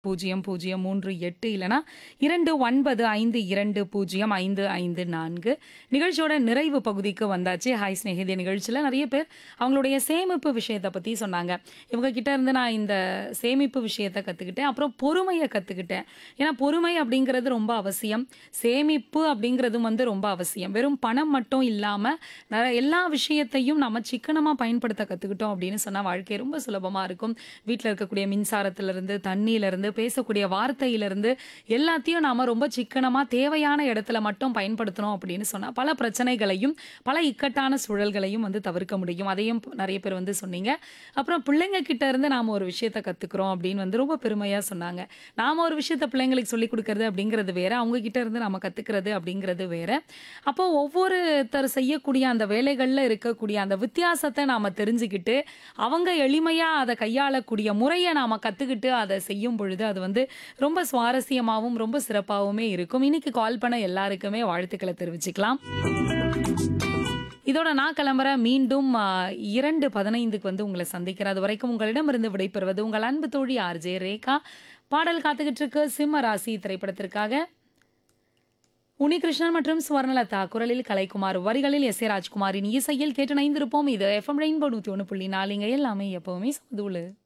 பூஜ்ஜியம் பூஜ்ஜியம் மூன்று எட்டு இல்லைனா இரண்டு ஒன்பது ஐந்து இரண்டு பூஜ்ஜியம் ஐந்து ஐந்து நான்கு நிகழ்ச்சியோட நிறைவு பகுதிக்கு வந்தாச்சு ஹாய் ஸ்நேகிதி நிகழ்ச்சியில் நிறைய பேர் அவங்களுடைய சேமிப்பு விஷயத்தை பற்றி சொன்னாங்க இவங்க கிட்ட இருந்து நான் இந்த சேமிப்பு விஷயத்தை கற்றுக்கிட்டேன் அப்புறம் பொறுமையை கற்றுக்கிட்டேன் ஏன்னா பொறுமை அப்படிங்கிறது ரொம்ப அவசியம் சேமிப்பு அப்படிங்கிறதும் வந்து ரொம்ப அவசியம் வெறும் பணம் மட்டும் இல்லாமல் நிறைய எல்லா விஷயத்தையும் நம்ம சிக்கனமாக பயன்படுத்த கற்றுக்கிட்டோம் அப்படின்னு சொன்னால் வாழ்க்கை ரொம்ப சுலபமாக இருக்கும் வீட்டில் இருக்கக்கூடிய மின்சாரத்திலிருந்து தண்ணியிலிருந்து பேசக்கூடிய வார்த்தையிலிருந்து எல்லாத்தையும் நாம ரொம்ப சிக்கனமாக தேவையான இடத்துல மட்டும் பயன்படுத்தணும் அப்படின்னு சொன்னால் பல பிரச்சனைகளையும் பல இக்கட்டான சூழல்களையும் வந்து தவிர்க்க முடியும் அதையும் நிறைய பேர் வந்து சொன்னீங்க அப்புறம் பிள்ளைங்க கிட்ட இருந்து நாம ஒரு விஷயத்த கத்துக்கிறோம் அப்படின்னு வந்து ரொம்ப பெருமையா சொன்னாங்க நாம ஒரு விஷயத்த பிள்ளைங்களுக்கு சொல்லி கொடுக்கறது அப்படிங்கிறது வேற அவங்க கிட்ட இருந்து நாம கத்துக்கிறது அப்படிங்கிறது வேற அப்போ ஒவ்வொருத்தர் செய்யக்கூடிய அந்த வேலைகள்ல இருக்கக்கூடிய அந்த வித்தியாசத்தை நாம தெரிஞ்சுக்கிட்டு அவங்க எளிமையா அதை கையாளக்கூடிய முறையை நாம கத்துக்கிட்டு அதை செய்யும் பொழுது அது வந்து ரொம்ப சுவாரஸ்யமாகவும் ரொம்ப சிறப்பாகவுமே இருக்கும் இன்னைக்கு கால் பண்ண எல்லாருக்குமே வாழ்த்துக்களை தெரிவிச்சுக்கலாம் இதோட நான் கிளம்புறேன் மீண்டும் ஆ, இரண்டு பதினைந்துக்கு வந்து உங்களை சந்திக்கிறேன் அது வரைக்கும் உங்களிடமிருந்து விடைபெறுவது உங்கள் அன்பு தோழி ஆர்ஜே ரேகா பாடல் காத்துக்கிட்டு இருக்கு சிம்ம ராசி திரைப்படத்திற்காக உனிகிருஷ்ணன் மற்றும் சுவர்ணலதா குரலில் கலைக்குமார் வரிகளில் எஸ் ஏ ராஜ்குமாரின் இசையில் கேட்டு நைந்திருப்போம் இது எஃப்எம் ரெயின்போ நூற்றி ஒன்று புள்ளி நாலுங்க எல்லாமே எப்பவுமே சமதூளு